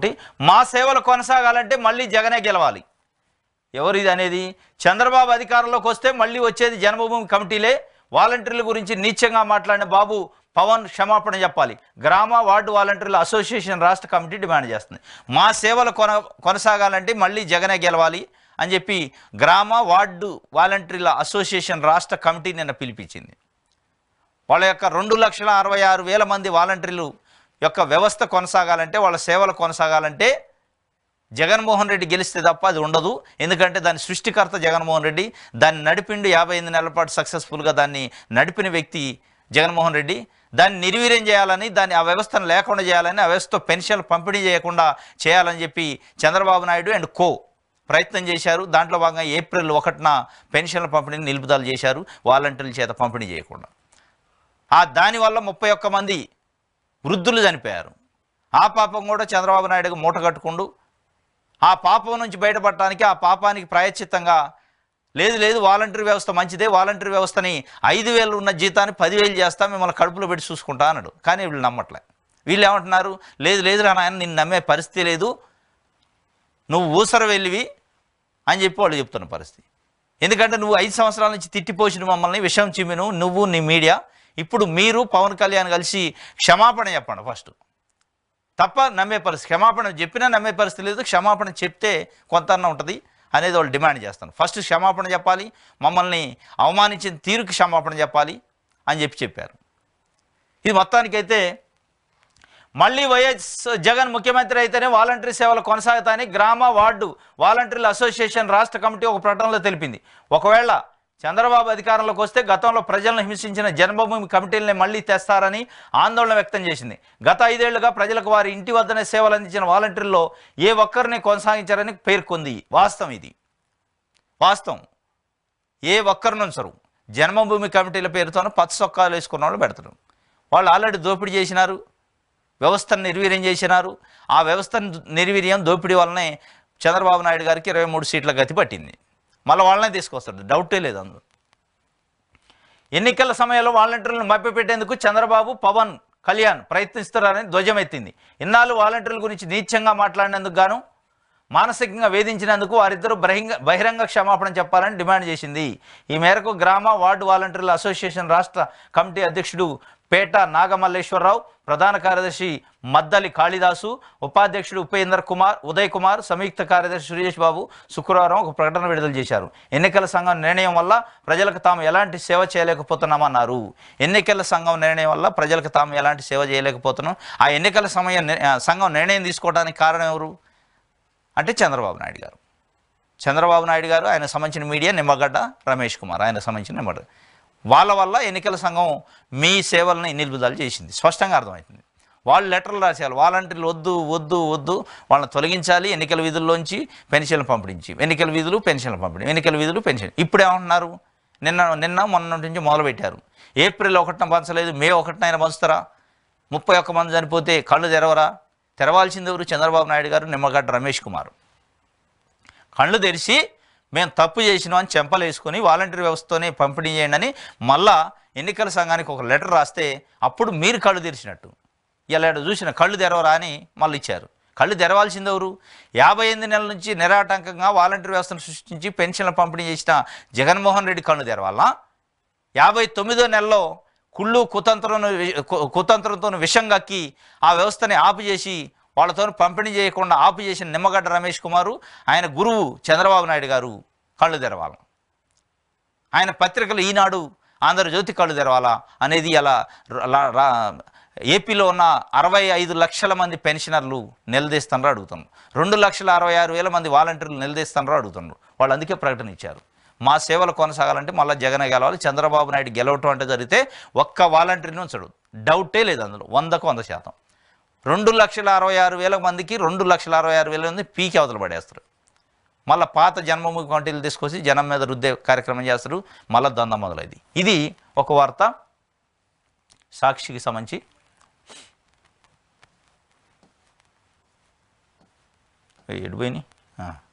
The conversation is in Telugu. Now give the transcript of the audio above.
ఒకటి మా సేవలు కొనసాగాలంటే మళ్ళీ జగనే గెలవాలి ఎవరు ఇది అనేది చంద్రబాబు అధికారంలోకి వస్తే మళ్ళీ వచ్చేది జన్మభూమి కమిటీలే వాలంటీర్ల గురించి నీచంగా మాట్లాడిన బాబు పవన్ క్షమాపణ చెప్పాలి గ్రామ వార్డు వాలంటీర్ల అసోసియేషన్ రాష్ట్ర కమిటీ డిమాండ్ చేస్తుంది మా సేవలు కొన కొనసాగాలంటే మళ్ళీ జగనే గెలవాలి అని చెప్పి గ్రామ వార్డు వాలంటీర్ల అసోసియేషన్ రాష్ట్ర కమిటీ నిన్న పిలిపించింది వాళ్ళ యొక్క రెండు లక్షల అరవై ఆరు వేల మంది వాలంటీర్లు యొక్క వ్యవస్థ కొనసాగాలంటే వాళ్ళ సేవలు కొనసాగాలంటే జగన్మోహన్ రెడ్డి గెలిస్తే తప్ప అది ఉండదు ఎందుకంటే దాని సృష్టికర్త జగన్మోహన్ రెడ్డి దాన్ని నడిపిండు యాభై ఎనిమిది నెలల పాటు సక్సెస్ఫుల్గా దాన్ని నడిపిన వ్యక్తి జగన్మోహన్ రెడ్డి దాన్ని నిర్వీర్యం చేయాలని దాన్ని ఆ వ్యవస్థను లేకుండా చేయాలని ఆ వ్యవస్థతో పెన్షన్లు పంపిణీ చేయకుండా చేయాలని చెప్పి చంద్రబాబు నాయుడు అండ్ కో ప్రయత్నం చేశారు దాంట్లో భాగంగా ఏప్రిల్ ఒకటిన పెన్షన్ల పంపిణీని నిలుపుదల చేశారు వాలంటీర్ల చేత పంపిణీ చేయకుండా ఆ దానివల్ల ముప్పై ఒక్క మంది వృద్ధులు చనిపోయారు ఆ పాపం కూడా చంద్రబాబు నాయుడుకు మూట కట్టుకుండు ఆ పాపం నుంచి బయటపడటానికి ఆ పాపానికి ప్రాయశ్చిత్తంగా లేదు లేదు వాలంటీర్ వ్యవస్థ మంచిదే వాలంటీర్ వ్యవస్థని ఐదు వేలు ఉన్న జీతాన్ని పదివేలు చేస్తా మిమ్మల్ని కడుపులో పెట్టి చూసుకుంటా అన్నాడు కానీ వీళ్ళు నమ్మట్లే వీళ్ళు ఏమంటున్నారు లేదు లేదు రా నాయన నిన్ను నమ్మే పరిస్థితి లేదు నువ్వు ఊసర వెళ్ళివి అని చెప్పి వాళ్ళు చెప్తున్న పరిస్థితి ఎందుకంటే నువ్వు ఐదు సంవత్సరాల నుంచి తిట్టిపోసిన మమ్మల్ని విషయం చిమ్మిను నువ్వు నీ మీడియా ఇప్పుడు మీరు పవన్ కళ్యాణ్ కలిసి క్షమాపణ చెప్పండి ఫస్ట్ తప్ప నమ్మే పరిస్థితి క్షమాపణ చెప్పినా నమ్మే పరిస్థితి లేదు క్షమాపణ చెప్తే కొంత ఉంటుంది అనేది వాళ్ళు డిమాండ్ చేస్తాను ఫస్ట్ క్షమాపణ చెప్పాలి మమ్మల్ని అవమానించిన తీరుకి క్షమాపణ చెప్పాలి అని చెప్పి చెప్పారు ఇది మొత్తానికైతే మళ్ళీ వైఎస్ జగన్ ముఖ్యమంత్రి అయితేనే వాలంటరీ సేవలు కొనసాగుతాయని గ్రామ వార్డు వాలంటీర్ల అసోసియేషన్ రాష్ట్ర కమిటీ ఒక ప్రకటనలో తెలిపింది ఒకవేళ చంద్రబాబు అధికారంలోకి వస్తే గతంలో ప్రజలను హింసించిన జన్మభూమి కమిటీలని మళ్ళీ తెస్తారని ఆందోళన వ్యక్తం చేసింది గత ఐదేళ్లుగా ప్రజలకు వారి ఇంటి వద్దనే సేవలు అందించిన వాలంటీర్లో ఏ ఒక్కరిని కొనసాగించారని పేర్కొంది వాస్తవం ఇది వాస్తవం ఏ ఒక్కరిని ఉంచరు జన్మభూమి కమిటీల పేరుతోనే పచ్చ సొక్కాలు వేసుకున్న వాళ్ళు పెడతారు వాళ్ళు ఆల్రెడీ దోపిడీ చేసినారు వ్యవస్థను నిర్వీర్యం చేసినారు ఆ వ్యవస్థను నిర్వీర్యం దోపిడీ వల్లనే చంద్రబాబు నాయుడు గారికి ఇరవై మూడు సీట్ల గతి పట్టింది మళ్ళీ వాళ్ళనే తీసుకొస్తాడు డౌటే లేదు అందులో ఎన్నికల సమయంలో వాలంటీర్లను మభ్యపెట్టేందుకు చంద్రబాబు పవన్ కళ్యాణ్ ప్రయత్నిస్తున్నారని ధ్వజమెత్తింది ఇన్నాళ్ళు వాలంటీర్ల గురించి నీచంగా మాట్లాడినందుకు గాను మానసికంగా వేధించినందుకు వారిద్దరూ బహిరంగ బహిరంగ క్షమాపణ చెప్పాలని డిమాండ్ చేసింది ఈ మేరకు గ్రామ వార్డు వాలంటీర్ల అసోసియేషన్ రాష్ట్ర కమిటీ అధ్యక్షుడు పేట నాగమల్లేశ్వరరావు ప్రధాన కార్యదర్శి మద్దలి కాళిదాసు ఉపాధ్యక్షుడు ఉపేందర్ కుమార్ ఉదయ్ కుమార్ సంయుక్త కార్యదర్శి సురేష్ బాబు శుక్రవారం ఒక ప్రకటన విడుదల చేశారు ఎన్నికల సంఘం నిర్ణయం వల్ల ప్రజలకు తాము ఎలాంటి సేవ చేయలేకపోతున్నామన్నారు ఎన్నికల సంఘం నిర్ణయం వల్ల ప్రజలకు తాము ఎలాంటి సేవ చేయలేకపోతున్నాం ఆ ఎన్నికల సమయం ని- ఆ, సంఘం నిర్ణయం తీసుకోవడానికి కారణం ఎవరు అంటే చంద్రబాబు నాయుడు గారు చంద్రబాబు నాయుడు గారు ఆయన సంబంధించిన మీడియా నిమ్మగడ్డ రమేష్ కుమార్ ఆయన సంబంధించిన నిమ్మగడ్డ వాళ్ళ వల్ల ఎన్నికల సంఘం మీ సేవల్ని నిలుపుదల చేసింది స్పష్టంగా అర్థమవుతుంది వాళ్ళు లెటర్లు రాసేయాలి వాలంటీర్లు వద్దు వద్దు వద్దు వాళ్ళని తొలగించాలి ఎన్నికల విధుల్లోంచి పెన్షన్లు పంపించి ఎన్నికల విధులు పెన్షన్లు పంపిణీ ఎన్నికల విధులు పెన్షన్ ఇప్పుడు ఏమంటున్నారు నిన్న నిన్న మొన్న నుంచి మొదలుపెట్టారు ఏప్రిల్ ఒకటిన పంచలేదు మే ఒకటినైనా పంచుతారా ముప్పై ఒక్క మంది చనిపోతే కళ్ళు తెరవరా తెరవాల్సింది ఎవరు చంద్రబాబు నాయుడు గారు నిమ్మగడ్డ రమేష్ కుమార్ కళ్ళు తెరిచి మేము తప్పు చేసినాం అని చెంపలు వేసుకొని వాలంటీర్ వ్యవస్థతోనే పంపిణీ చేయండి అని మళ్ళా ఎన్నికల సంఘానికి ఒక లెటర్ రాస్తే అప్పుడు మీరు కళ్ళు తెరిచినట్టు ఇలా చూసిన కళ్ళు తెరవరా అని మళ్ళీ ఇచ్చారు కళ్ళు తెరవాల్సింది ఎవరు యాభై ఎనిమిది నెలల నుంచి నిరాటంకంగా వాలంటీర్ వ్యవస్థను సృష్టించి పెన్షన్ల పంపిణీ చేసిన జగన్మోహన్ రెడ్డి కళ్ళు తెరవాలా యాభై తొమ్మిదో నెలలో కుళ్ళు కుతంత్రం కుతంత్రంతో విషం కక్కి ఆ వ్యవస్థని ఆపు చేసి వాళ్ళతో పంపిణీ చేయకుండా ఆపు చేసిన నిమ్మగడ్డ రమేష్ కుమారు ఆయన గురువు చంద్రబాబు నాయుడు గారు కళ్ళు తెరవాలి ఆయన పత్రికలు ఈనాడు ఆంధ్రజ్యోతి కళ్ళు తెరవాలా అనేది అలా రా- రా- ఏపీలో ఉన్న అరవై ఐదు లక్షల మంది పెన్షనర్లు నిలదీస్తున్నారు అడుగుతున్నారు రెండు లక్షల అరవై ఆరు వేల మంది వాలంటీర్లు నిలదీస్తున్నారు అడుగుతున్నారు వాళ్ళు అందుకే ప్రకటన ఇచ్చారు మా సేవలు కొనసాగాలంటే మళ్ళీ జగన్ గెలవాలి చంద్రబాబు నాయుడు గెలవటం అంటే జరిగితే ఒక్క వాలంటీర్ని ఉంచడు డౌటే లేదు అందులో వందకు వంద శాతం రెండు లక్షల అరవై ఆరు వేల మందికి రెండు లక్షల అరవై ఆరు వేల మంది పీకి అవతల పడేస్తారు మళ్ళీ పాత జన్మభూమి కమిటీలు తీసుకొచ్చి జనం మీద రుద్దే కార్యక్రమం చేస్తారు మళ్ళీ దంద మొదలైంది ఇది ఒక వార్త సాక్షికి సంబంధించి ఎడిపోయినాయి